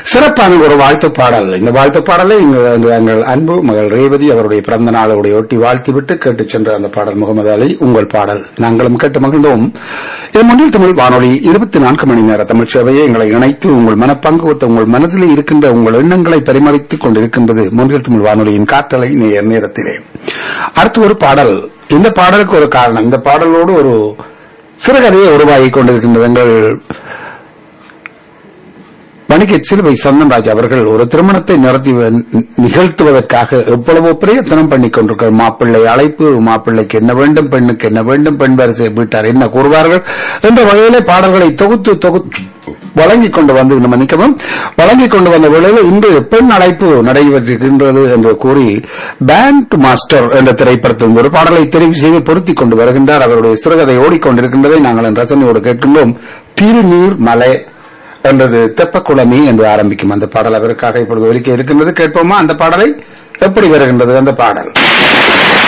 சிறப்பான ஒரு வாழ்த்து பாடல் இந்த வாழ்த்து பாடலை எங்கள் எங்கள் எங்கள் அன்பு மகள் ரேவதி அவருடைய பிறந்த நாளோடைய ஒட்டி வாழ்த்திவிட்டு கேட்டு சென்ற அந்த பாடல் முகமது அலி உங்கள் பாடல் நாங்களும் கேட்டு மகிழ்ந்தோம் இது முன்னில் தமிழ் வானொலி இருபத்தி நான்கு மணி நேர தமிழ் சேவையை எங்களை இணைத்து உங்கள் மனப்பங்கு ஒத்த உங்கள் மனதிலே இருக்கின்ற உங்கள் எண்ணங்களை பரிமளித்துக் கொண்டிருக்கின்றது முன்னில் தமிழ் வானொலியின் காற்றலை நேர் நேரத்திலே அடுத்து ஒரு பாடல் இந்த பாடலுக்கு ஒரு காரணம் இந்த பாடலோடு ஒரு சிறுகதையை உருவாகிக் கொண்டிருக்கின்றது எங்கள் வணிக சிறுவை சந்தன்ராஜ் அவர்கள் ஒரு திருமணத்தை நடத்தி வ- நிகழ்த்துவதற்காக எவ்வளவோ பிரயத்தனம் பண்ணிக் கொண்டிருக்கிற மாப்பிள்ளை அழைப்பு மாப்பிள்ளைக்கு என்ன வேண்டும் பெண்ணுக்கு என்ன வேண்டும் பெண் வரிசை வீட்டார் என்ன கூறுவார்கள் என்ற வகையிலே பாடல்களை தொகுத்து தொகுத்து வழங்கிக் கொண்டு வந்து நம்ம நிற்கவும் வழங்கிக் கொண்டு வந்த வேளையில் இன்று பெண் அழைப்பு நடைபெற்றிருக்கின்றது என்று கூறி பேண்ட் மாஸ்டர் என்ற திரைப்படத்தில் ஒரு பாடலை தெரிவு செய்து பொருத்திக் கொண்டு வருகின்றார் அவருடைய சிறுகதை ஓடிக்கொண்டிருக்கின்றதை நாங்கள் என் ரசனையோடு கேட்கின்றோம் திருநீர் மலை என்றது தெப்பக்குளமி என்று ஆரம்பிக்கும் அந்த பாடல் அவருக்காக இப்பொழுது ஒலிக்க இருக்கின்றது கேட்போமா அந்த பாடலை எப்படி வருகின்றது அந்த பாடல்